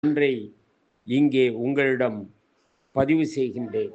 ஒன்றை இங்கே உங்களிடம் பதிவு செய்கின்றேன்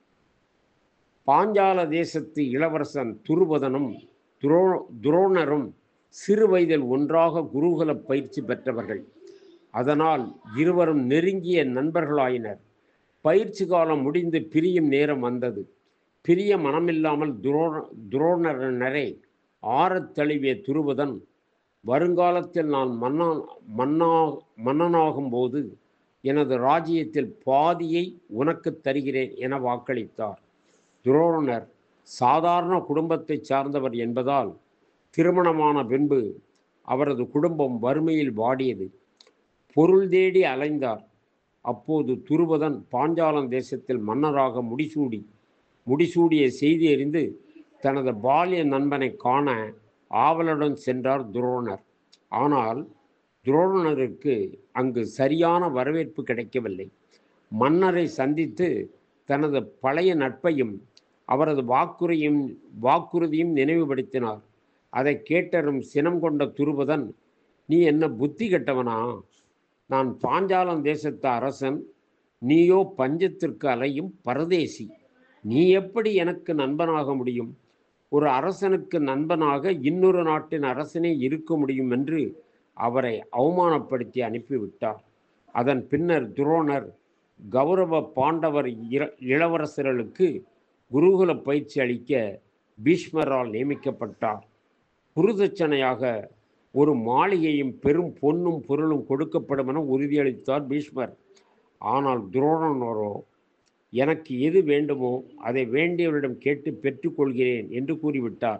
பாஞ்சால தேசத்து இளவரசன் துருபதனும் துரோ துரோணரும் சிறு வயதில் ஒன்றாக குருகுல பயிற்சி பெற்றவர்கள் அதனால் இருவரும் நெருங்கிய நண்பர்களாயினர் பயிற்சி காலம் முடிந்து பிரியும் நேரம் வந்தது பிரிய மனமில்லாமல் துரோ துரோணரனரை ஆறத் தழுவிய துருபதன் வருங்காலத்தில் நான் மன்னா மன்னா மன்னனாகும் போது எனது ராஜ்யத்தில் பாதியை உனக்கு தருகிறேன் என வாக்களித்தார் துரோணர் சாதாரண குடும்பத்தைச் சார்ந்தவர் என்பதால் திருமணமான பின்பு அவரது குடும்பம் வறுமையில் வாடியது பொருள் தேடி அலைந்தார் அப்போது துருபதன் பாஞ்சாலம் தேசத்தில் மன்னராக முடிசூடி முடிசூடிய செய்தி அறிந்து தனது பால்ய நண்பனை காண ஆவலுடன் சென்றார் துரோணர் ஆனால் துரோணருக்கு அங்கு சரியான வரவேற்பு கிடைக்கவில்லை மன்னரை சந்தித்து தனது பழைய நட்பையும் அவரது வாக்குறையும் வாக்குறுதியும் நினைவுபடுத்தினார் அதை கேட்டரும் சினம் கொண்ட துருபதன் நீ என்ன புத்தி கெட்டவனா நான் பாஞ்சாலம் தேசத்து அரசன் நீயோ பஞ்சத்திற்கு அலையும் பரதேசி நீ எப்படி எனக்கு நண்பனாக முடியும் ஒரு அரசனுக்கு நண்பனாக இன்னொரு நாட்டின் அரசனே இருக்க முடியும் என்று அவரை அவமானப்படுத்தி அனுப்பிவிட்டார் அதன் பின்னர் துரோணர் கௌரவ பாண்டவர் இளவரசர்களுக்கு குருகுல பயிற்சி அளிக்க பீஷ்மரால் நியமிக்கப்பட்டார் குருதட்சணையாக ஒரு மாளிகையும் பெரும் பொன்னும் பொருளும் கொடுக்கப்படும் என உறுதியளித்தார் பீஷ்மர் ஆனால் துரோணனோரோ எனக்கு எது வேண்டுமோ அதை வேண்டியவரிடம் கேட்டு பெற்றுக்கொள்கிறேன் என்று கூறிவிட்டார்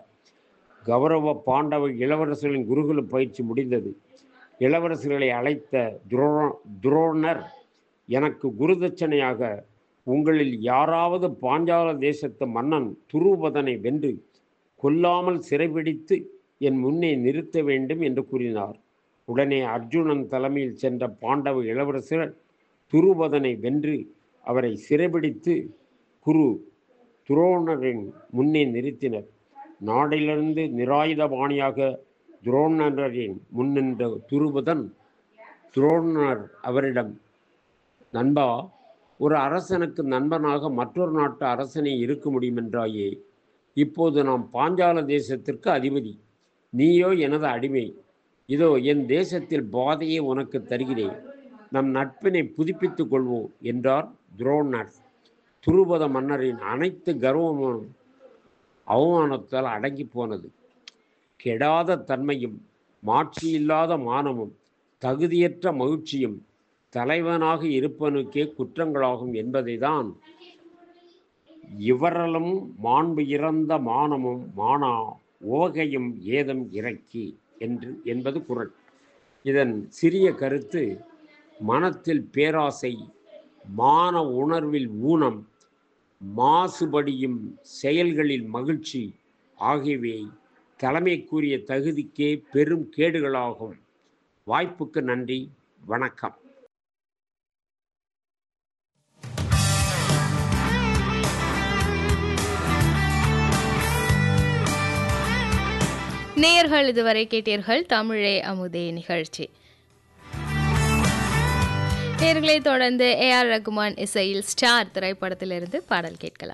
கௌரவ பாண்டவ இளவரசர்களின் குருகுல பயிற்சி முடிந்தது இளவரசர்களை அழைத்த துரோ துரோணர் எனக்கு குருதட்சணையாக உங்களில் யாராவது பாஞ்சால தேசத்து மன்னன் துருபதனை வென்று கொல்லாமல் சிறைபிடித்து என் முன்னே நிறுத்த வேண்டும் என்று கூறினார் உடனே அர்ஜுனன் தலைமையில் சென்ற பாண்டவ இளவரசர் துருபதனை வென்று அவரை சிறைபிடித்து குரு துரோணரின் முன்னே நிறுத்தினர் நாடிலிருந்து நிராயுதபாணியாக துரோணரின் முன்னின்ற துருபதன் துரோணர் அவரிடம் நண்பா ஒரு அரசனுக்கு நண்பனாக மற்றொரு நாட்டு அரசனை இருக்க முடியும் என்றாயே இப்போது நாம் பாஞ்சால தேசத்திற்கு அதிபதி நீயோ எனது அடிமை இதோ என் தேசத்தில் பாதையை உனக்கு தருகிறேன் நம் நட்பினை புதுப்பித்துக் கொள்வோம் என்றார் துரோணர் துருபத மன்னரின் அனைத்து கர்வமும் அவமானத்தால் அடங்கி போனது கெடாத தன்மையும் மாட்சியில்லாத மானமும் தகுதியற்ற மகிழ்ச்சியும் தலைவனாக இருப்பனுக்கே குற்றங்களாகும் என்பதை தான் இவரலும் மாண்பு இறந்த மானமும் மானா உவகையும் ஏதம் இறக்கி என்று என்பது குரல் இதன் சிறிய கருத்து மனத்தில் பேராசை மான உணர்வில் ஊனம் மாசுபடியும் செயல்களில் மகிழ்ச்சி ஆகியவை தலைமைக்குரிய தகுதிக்கே பெரும் கேடுகளாகும் வாய்ப்புக்கு நன்றி வணக்கம் நேயர்கள் இதுவரை கேட்டீர்கள் தமிழே அமுதே நிகழ்ச்சி நேர்களை தொடர்ந்து ஏ ஆர் ரகுமான் இசையில் ஸ்டார் திரைப்படத்திலிருந்து பாடல் கேட்கலாம்